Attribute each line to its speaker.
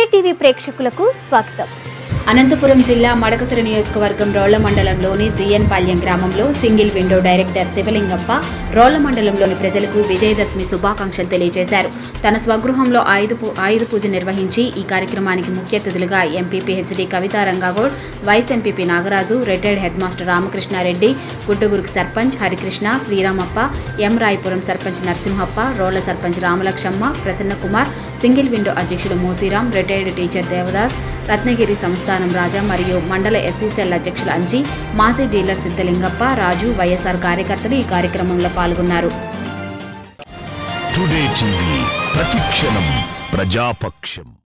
Speaker 1: TV ప్రేక్షకులకు స్వాగతం
Speaker 2: అనంతపురం జిల్లా మడకసిర నియోజకవర్గం రోళ్ల మండలంలోని జిఎన్ పాల్యం Palyam single window director Shivalingappa Rolla మండలంలోని ప్రజలకు విజయదశమి శుభాకాంక్షలు తెలియజేశారు తన స్వగృహంలో ఆయుధ పూ- ఆయుధ పూజ నిర్వహించి ఈ కార్యక్రమానికి ముఖ్య అతిథులుగా ఎంపీపీ హెచ్డి కవితా రంగాగౌడ్ vice MPP Nagaraju retired head master Ramakrishna Reddy గుడ్డగురికి sarpanch Harikrishna శ్రీరామప్ప ఎం రాయపురం సర్పంచ్ నరసింహప్ప రోళ్ల సర్పంచ్ రామలక్ష్మ ప్రసన్న కుమార్ సింగిల్ విండో అధ్యక్షుడు మోతీరాం రిటైర్డ్ టీచర్ దేవదాస్ రత్నగిరి సంస్థానం రాజా మరియు మండల ఎస్సీసీఎల్ అధ్యక్షులు అంజీ మాజీ డీలర్ సిద్ధలింగప్ప రాజు వైఎస్ఆర్ కార్యకర్తలు ఈ కార్యక్రమంలో పాల్గొన్నారు
Speaker 3: టుడే టీవీ ప్రతిక్షణం ప్రజాపక్షం